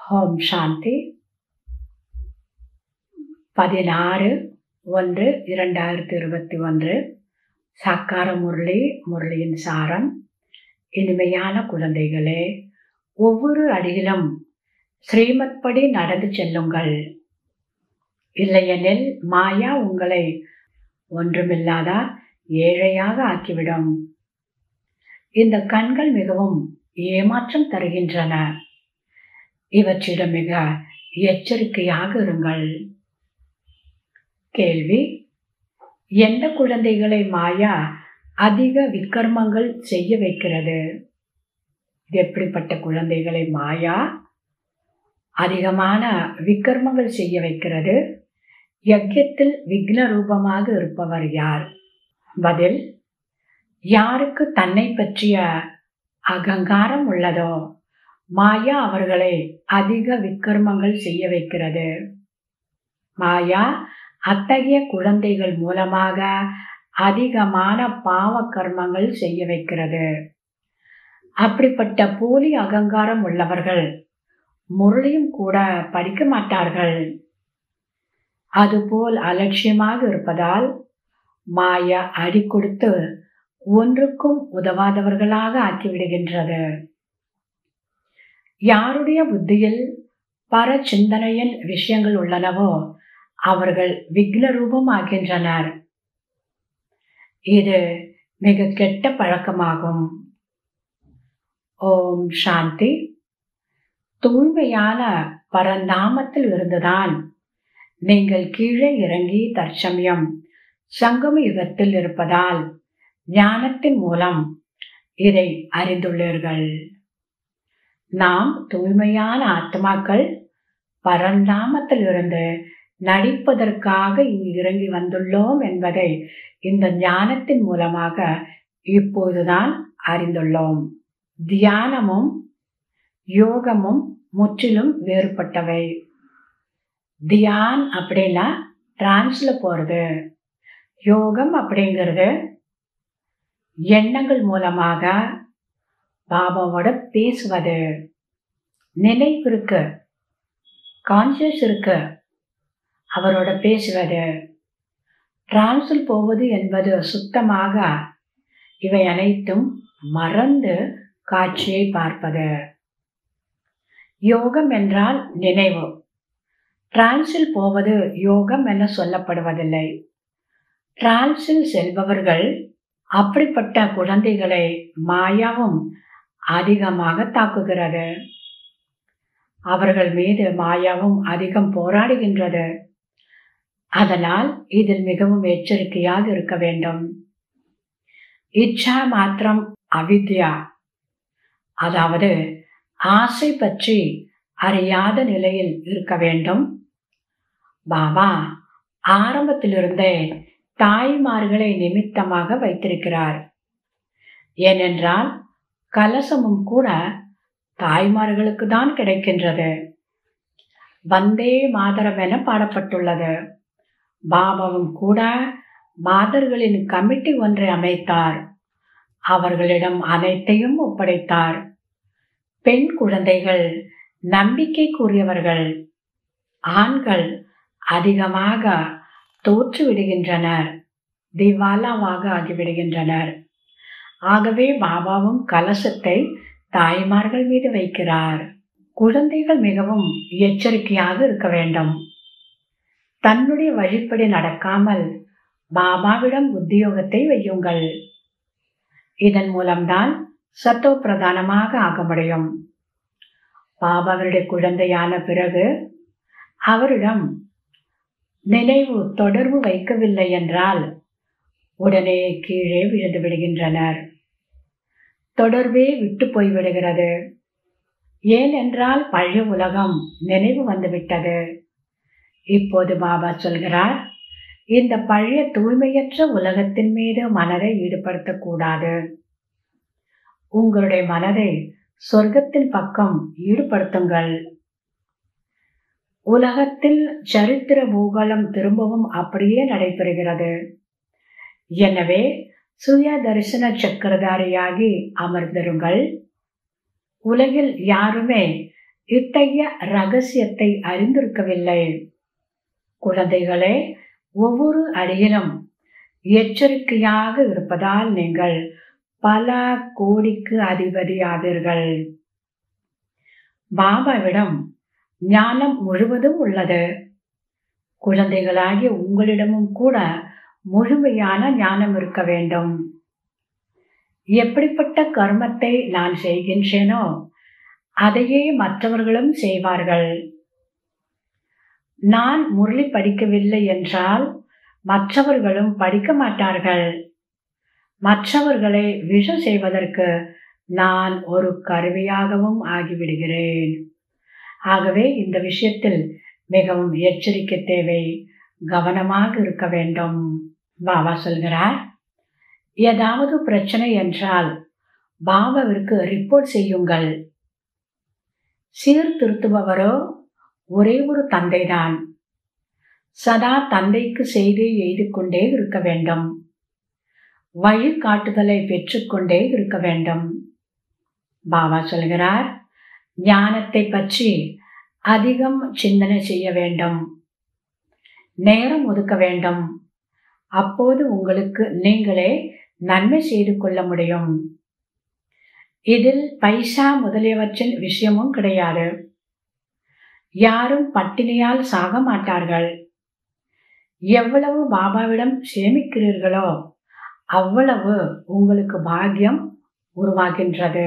ஓம் சாந்தி பதினாறு ஒன்று இரண்டாயிரத்தி இருபத்தி ஒன்று சாக்கார முரளி முரளியின் சாரம் இனிமையான குழந்தைகளே ஒவ்வொரு அடியிலும் ஸ்ரீமத் படி நடந்து செல்லுங்கள் இல்லையெனில் மாயா உங்களை ஒன்றுமில்லாத ஏழையாக ஆக்கிவிடும் இந்த கண்கள் மிகவும் ஏமாற்றம் தருகின்றன இவற்றிடம் மிக எச்சரிக்கையாக இருங்கள் கேள்வி எந்த குழந்தைகளை மாயா அதிக விக்கர்மங்கள் செய்ய வைக்கிறது இது எப்படிப்பட்ட குழந்தைகளை மாயா அதிகமான விக்கர்மங்கள் செய்ய வைக்கிறது யஜ்யத்தில் விக்ன ரூபமாக இருப்பவர் யார் பதில் யாருக்கு தன்னை பற்றிய அகங்காரம் உள்ளதோ மாயா அவர்களை அதிக விக்கர்மங்கள் செய்ய வைக்கிறது மாயா அத்தகைய குழந்தைகள் மூலமாக அதிகமான பாவ கர்மங்கள் செய்ய வைக்கிறது அப்படிப்பட்ட போலி அகங்காரம் உள்ளவர்கள் முரளியும் கூட படிக்க மாட்டார்கள் அதுபோல் அலட்சியமாக இருப்பதால் மாயா அடி கொடுத்து ஒன்றுக்கும் உதவாதவர்களாக ஆக்கிவிடுகின்றது யாருடைய புத்தியில் பர சிந்தனையின் விஷயங்கள் உள்ளனவோ அவர்கள் விக்ன ரூபம் ஆகின்றனர் இது மிக கெட்ட பழக்கமாகும் ஓம் சாந்தி தூய்மையான பரந்தாமத்தில் இருந்துதான் நீங்கள் கீழே இறங்கி தற்சமயம் சங்கம யுகத்தில் இருப்பதால் ஞானத்தின் மூலம் இதை அறிந்துள்ளீர்கள் நாம் தூய்மையான ஆத்மாக்கள் பரந்தாமத்தில் இருந்து நடிப்பதற்காக இங்கு இறங்கி வந்துள்ளோம் என்பதை இந்த ஞானத்தின் மூலமாக இப்போதுதான் அறிந்துள்ளோம் தியானமும் யோகமும் முற்றிலும் வேறுபட்டவை தியான் அப்படின்னா டிரான்ஸ்ல போறது யோகம் அப்படிங்கிறது எண்ணங்கள் மூலமாக பாபாவோட பேசுவது நினைவு இருக்கு கான்சியஸ் இருக்கு அவரோட பேசுவது டிரான்ஸில் போவது என்பது சுத்தமாக இவை அனைத்தும் மறந்து காட்சியை பார்ப்பது யோகம் என்றால் நினைவு டிரான்ஸில் போவது யோகம் என சொல்லப்படுவதில்லை டிரான்ஸில் செல்பவர்கள் அப்படிப்பட்ட குழந்தைகளை மாயாவும் அதிகமாக தாக்குகிறது அவர்கள் மீது மாயாவும் அதிகம் போராடுகின்றது அதனால் இதில் மிகவும் எச்சரிக்கையாக இருக்க வேண்டும் இச்சா மாத்திரம் அவித்யா அதாவது ஆசை பற்றி அறியாத நிலையில் இருக்க வேண்டும் பாபா ஆரம்பத்திலிருந்தே தாய்மார்களை நிமித்தமாக வைத்திருக்கிறார் ஏனென்றால் கலசமும் கூட தாய்மார்களுக்கு தான் கிடைக்கின்றது வந்தே மாதரம் என பாடப்பட்டுள்ளது பாபாவும் கூட மாதர்களின் கமிட்டி ஒன்றை அமைத்தார் அவர்களிடம் அனைத்தையும் ஒப்படைத்தார் பெண் குழந்தைகள் நம்பிக்கைக்குரியவர்கள் ஆண்கள் அதிகமாக தோற்றுவிடுகின்றனர் திவாலாவாக ஆகிவிடுகின்றனர் ஆகவே பாபாவும் கலசத்தை தாய்மார்கள் மீது வைக்கிறார் குழந்தைகள் மிகவும் எச்சரிக்கையாக இருக்க வேண்டும் தன்னுடைய வழிப்படி நடக்காமல் பாபாவிடம் உத்தியோகத்தை வையுங்கள் இதன் மூலம்தான் சத்தோ பிரதானமாக ஆக முடியும் பாபாவருடைய குழந்தையான பிறகு அவரிடம் நினைவு தொடர்பு வைக்கவில்லை என்றால் உடனே கீழே விழுந்து விடுகின்றனர் தொடர்பே விட்டு போய்விடுகிறது ஏனென்றால் பழைய உலகம் நினைவு வந்துவிட்டது இப்போது பாபா சொல்கிறார் இந்த பழைய தூய்மையற்ற உலகத்தின் மீது மனதை ஈடுபடுத்தக்கூடாது உங்களுடைய மனதை சொர்க்கத்தின் பக்கம் ஈடுபடுத்துங்கள் உலகத்தில் சரித்திர பூகோளம் திரும்பவும் அப்படியே நடைபெறுகிறது எனவே சுய தரிசன சக்கரதாரியாகி அமர்ந்திருங்கள் உலகில் யாருமே இத்தகைய ரகசியத்தை அறிந்திருக்கவில்லை குழந்தைகளே ஒவ்வொரு அடியிலும் எச்சரிக்கையாக இருப்பதால் நீங்கள் பல கோடிக்கு அதிபதியாவீர்கள் பாபாவிடம் ஞானம் முழுவதும் உள்ளது குழந்தைகளாகிய உங்களிடமும் கூட முழுமையான ஞானம் இருக்க வேண்டும் எப்படிப்பட்ட கர்மத்தை நான் செய்கின்றேனோ அதையே மற்றவர்களும் செய்வார்கள் நான் முரளி படிக்கவில்லை என்றால் மற்றவர்களும் படிக்க மாட்டார்கள் மற்றவர்களை விஷம் செய்வதற்கு நான் ஒரு கருவியாகவும் ஆகிவிடுகிறேன் ஆகவே இந்த விஷயத்தில் மிகவும் எச்சரிக்கை தேவை கவனமாக இருக்க வேண்டும் பாபா சொல்கிறார் ஏதாவது பிரச்சனை என்றால் பாபாவிற்கு ரிப்போர்ட் செய்யுங்கள் சீர்திருத்துபவரோ ஒரே ஒரு தந்தைதான் சதா தந்தைக்கு செய்தி எய்து கொண்டே இருக்க வேண்டும் வழிகாட்டுதலை பெற்றுக்கொண்டே இருக்க வேண்டும் பாபா சொல்கிறார் ஞானத்தை பற்றி அதிகம் சிந்தனை செய்ய வேண்டும் நேரம் ஒதுக்க வேண்டும் அப்போது உங்களுக்கு நீங்களே நன்மை செய்து கொள்ள முடியும் இதில் பைசா முதலியவற்றின் விஷயமும் கிடையாது யாரும் பட்டினியால் சாக மாட்டார்கள் எவ்வளவு பாபாவிடம் சேமிக்கிறீர்களோ அவ்வளவு உங்களுக்கு பாக்கியம் உருவாகின்றது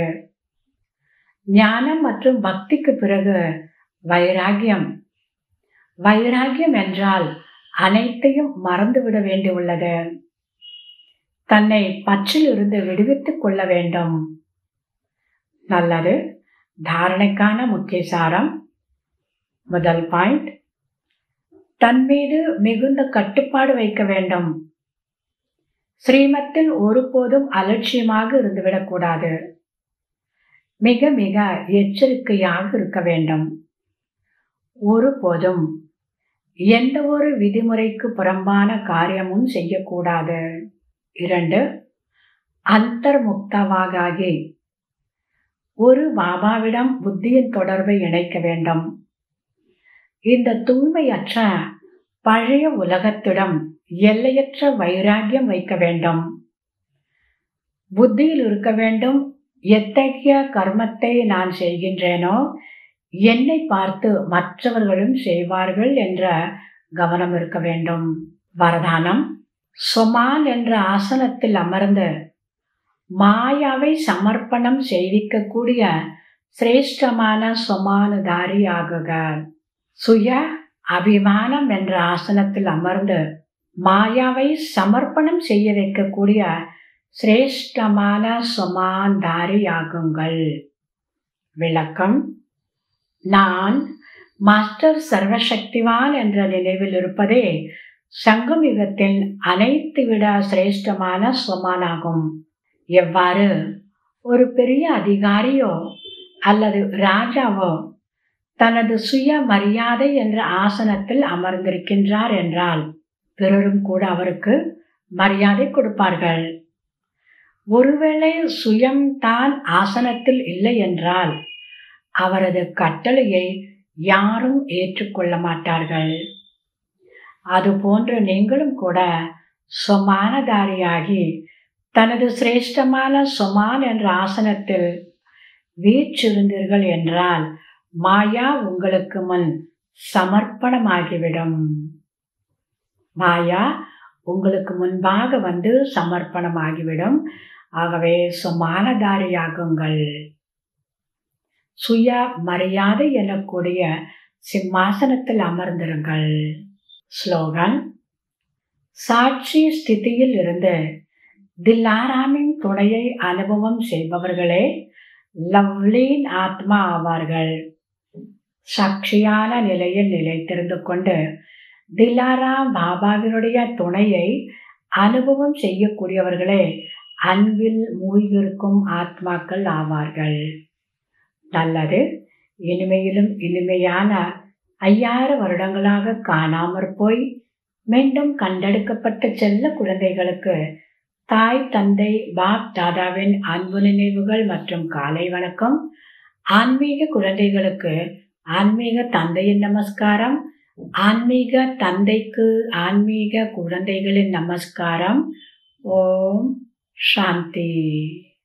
ஞானம் மற்றும் பக்திக்கு பிறகு வைராகியம் வைராகியம் என்றால் அனைத்தையும் மறந்துவிட வேண்டியுள்ளது தன்னை பற்றில் இருந்து விடுவித்துக் கொள்ள வேண்டும் நல்லது தாரணைக்கான முக்கிய சாரம் முதல் பாயிண்ட் தன் மீது மிகுந்த கட்டுப்பாடு வைக்க வேண்டும் ஸ்ரீமத்தில் ஒருபோதும் அலட்சியமாக இருந்துவிடக்கூடாது மிக மிக எச்சரிக்கையாக இருக்க வேண்டும் ஒருபோதும் எந்த ஒரு விதிமுறைக்கு புறம்பான காரியமும் செய்யக்கூடாது இரண்டு அந்தர்முக்தவாக ஆகி ஒரு பாபாவிடம் புத்தியின் தொடர்பை இணைக்க வேண்டும் இந்த தூய்மையற்ற பழைய உலகத்திடம் எல்லையற்ற வைராகியம் வைக்க வேண்டும் புத்தியில் இருக்க வேண்டும் எத்தகைய கர்மத்தை நான் செய்கின்றேனோ என்னை பார்த்து மற்றவர்களும் செய்வார்கள் என்ற கவனம் இருக்க வேண்டும் வரதானம் சொமான் என்ற ஆசனத்தில் அமர்ந்து மாயாவை சமர்ப்பணம் செய்விக்கக்கூடிய சிரேஷ்டமான சொமானுதாரி ஆகுக சுய அபிமானம் என்ற ஆசனத்தில் அமர்ந்து மாயாவை சமர்ப்பணம் செய்ய வைக்கக்கூடிய சிரேஷ்டமான சொமான்தாரி ஆகுங்கள் விளக்கம் நான் மாஸ்டர் சர்வசக்திவான் என்ற நினைவில் இருப்பதே சங்கம் யுகத்தின் அனைத்து விட சிரேஷ்டமான சொமானாகும் எவ்வாறு ஒரு பெரிய அதிகாரியோ அல்லது ராஜாவோ தனது சுய மரியாதை என்ற ஆசனத்தில் அமர்ந்திருக்கின்றார் என்றால் பிறரும் கூட அவருக்கு மரியாதை கொடுப்பார்கள் ஒருவேளை சுயம் தான் ஆசனத்தில் இல்லை என்றால் அவரது கட்டளையை யாரும் ஏற்றுக்கொள்ள மாட்டார்கள் அதுபோன்று நீங்களும் கூட சொமானதாரியாகி தனது சிரேஷ்டமான சொமான் என்ற ஆசனத்தில் வீற்றிருந்தீர்கள் என்றால் மாயா உங்களுக்கு முன் சமர்ப்பணமாகிவிடும் மாயா உங்களுக்கு முன்பாக வந்து சமர்ப்பணமாகிவிடும் ஆகவே சுமானதாரியாகுங்கள் சுய மரியாதை எனக்கூடிய சிம்மாசனத்தில் அமர்ந்திருங்கள் ஸ்லோகன் சாட்சி ஸ்திதியில் இருந்து தில்லாராமின் துணையை அனுபவம் செய்பவர்களே லவ்லீன் ஆத்மா ஆவார்கள் சாட்சியான நிலையில் நிலைத்திருந்து கொண்டு திலாராம் பாபாவினுடைய துணையை அனுபவம் செய்யக்கூடியவர்களே அன்பில் மூழ்கிருக்கும் ஆத்மாக்கள் ஆவார்கள் நல்லது இனிமையிலும் இனிமையான ஐயாயிரம் வருடங்களாக காணாமற் போய் மீண்டும் கண்டெடுக்கப்பட்ட செல்ல குழந்தைகளுக்கு தாய் தந்தை பாப் தாதாவின் அன்பு நினைவுகள் மற்றும் காலை வணக்கம் ஆன்மீக குழந்தைகளுக்கு ஆன்மீக தந்தையின் நமஸ்காரம் ஆன்மீக தந்தைக்கு ஆன்மீக குழந்தைகளின் நமஸ்காரம் ஓம் சாந்தி